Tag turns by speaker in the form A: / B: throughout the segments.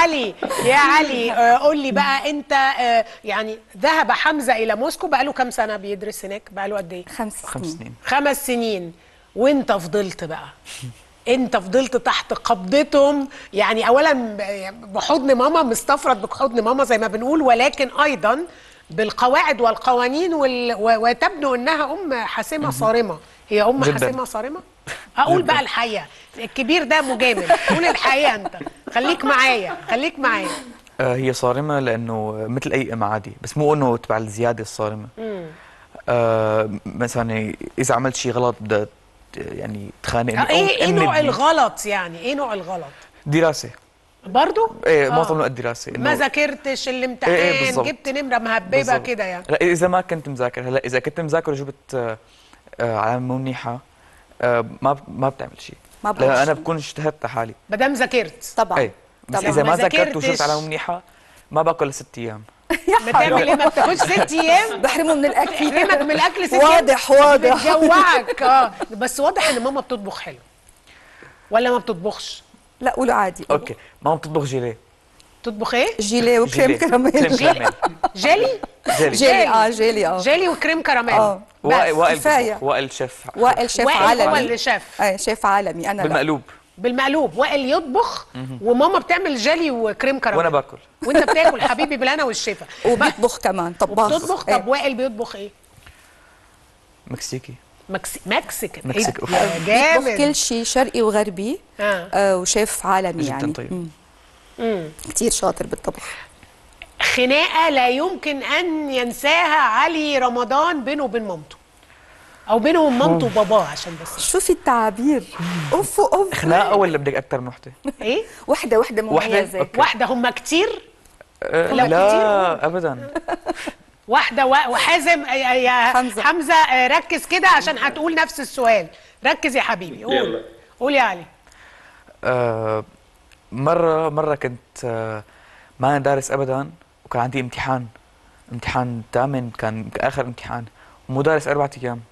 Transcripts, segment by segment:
A: علي يا علي آه، قول لي بقى انت آه، يعني ذهب حمزه الى موسكو بقى له كام سنه بيدرس هناك بقى له قد ايه
B: خمس
C: خمس
B: سنين
C: سنين
A: خمس سنين وانت فضلت بقى انت فضلت تحت قبضتهم يعني اولا بحضن ماما مستفرد بحضن ماما زي ما بنقول ولكن ايضا بالقواعد والقوانين وال... و- وتبدو انها ام حاسمه صارمه هي ام
C: جداً.
A: حاسمه صارمه اقول بقى الحقيقه الكبير ده مجامل قول الحقيقه انت خليك معايا خليك معايا
C: آه، هي صارمة لأنه مثل أي أم عادي بس مو إنه تبع الزيادة الصارمة آه مثلا إذا عملت شيء غلط بدها ت- يعني تخانق
A: آه، ايه ايه نوع الغلط يعني ايه نوع الغلط
C: دراسة
A: برضو
C: إيه
A: آه.
C: معظم الوقت دراسة
A: ما
C: إنه-
A: ذاكرتش الامتحان
C: إيه إيه بالضبط.
A: جبت نمره مهببه
C: بالضبط.
A: كده يعني
C: لا إذا ما كنت مذاكر هلا إذا كنت مذاكر وجبت آه، آه، علامة مو منيحة آه، ما ما بتعمل شيء
B: ما
C: لا
B: بعرف
C: أنا بكون اجتهدت حالي
A: ما دام ذاكرت
B: طبعا
C: إيه بس
B: طبعاً.
C: إذا
A: ما
C: ما ذاكرت
A: ذاكرتش.
C: وجبت علامة منيحة ما باكل لست أيام
A: بتعمل ايه ما بتاكلش ست ايام
B: بحرمه من الاكل
A: يحرمك من الاكل ست ايام
B: واضح واضح
A: بتجوعك اه بس واضح ان ماما بتطبخ حلو ولا ما بتطبخش
B: لا قولوا عادي
C: أوكي ماما بتطبخ جيليه
A: تطبخ ايه
B: جيلي وكريم
C: جيليه.
B: كراميل
C: كريم كراميل
A: جيلي
C: جيلي
B: جيلي اه جيلي اه
A: جيلي وكريم كراميل
B: آه.
A: بس.
C: وائل وائل
B: كفاية.
C: بيطبخ، وائل شيف
B: وائل شيف
A: وائل هو
B: عالمي
A: اللي شاف
B: ايه شيف عالمي انا لا
C: بالمقلوب
A: بالمقلوب وائل يطبخ وماما بتعمل جيلي وكريم كراميل
C: وانا باكل
A: وانت بتاكل حبيبي بالهنا والشفا
B: وبيطبخ كمان طباخ
A: وبتطبخ
B: إيه.
A: طب وائل بيطبخ ايه
C: مكسيكي
A: مكسي... مكسيكان
C: مكسيك.
A: إيه يا
B: بيطبخ
A: جامد
B: كل شيء شرقي وغربي
A: آه.
B: آه وشيف عالمي
C: جداً
B: يعني
C: طيب.
A: مم.
B: كثير شاطر بالطبخ
A: خناقه لا يمكن ان ينساها علي رمضان بينه وبين مامته او بينه وبين مامته وباباه عشان بس
B: شو في التعابير اوف اوف
C: خناقه ولا بدك اكثر من وحده؟
A: ايه
B: وحده وحده
C: وحدة؟
B: مميزه
C: أوكي.
A: واحده هم كتير
C: أه
A: لو
C: لا ابدا
A: واحده و- وحازم يا- يا
B: حمزة.
A: حمزه آه، ركز كده عشان هتقول نفس السؤال ركز يا حبيبي قول
D: يلا.
A: قول يا علي
C: أه مره مره كنت أه ما أنا دارس ابدا وكان عندي امتحان امتحان ثامن كان اخر امتحان ومو دارس اربع ايام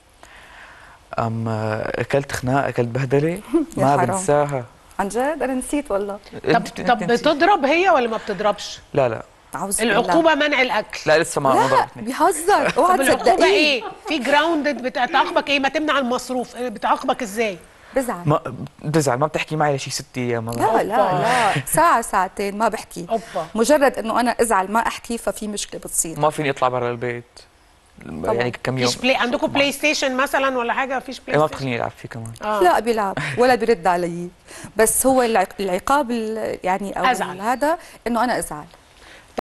C: أم آه، اكلت خناقه اكلت بهدله
B: يا
C: ما
B: حرام.
C: بنساها
B: عن جد انا نسيت والله
A: طب
C: أنت-
A: طب
C: أنت نسيت.
A: بتضرب هي ولا ما بتضربش
C: لا لا
B: اعوذ بالله.
A: العقوبه منع الاكل
C: لا لسه ما ما
B: لا
C: ضربتني
B: بيهزر اوعى
A: طب العقوبه
B: تصدقيه
A: ايه في جراوندد بتعاقبك ايه ما تمنع المصروف إيه، بتعاقبك ازاي
B: بزعل
C: ما بتزعل ما بتحكي معي لشي ست ايام ما
B: لا لا لا ساعة ساعتين ما بحكي
A: اوبا
B: مجرد انه انا ازعل ما احكي ففي مشكلة بتصير
C: ما فيني اطلع برا البيت يعني كم يوم
A: فيش بلاي عندكم بلاي ستيشن مثلا ولا حاجه فيش
C: إيه،
A: بلاي
C: ما
A: ستيشن
C: بتخليني العب فيه كمان
A: آه.
B: لا بيلعب ولا بيرد علي بس هو العق- العقاب ال- يعني او
A: أزعل.
B: هذا انه انا ازعل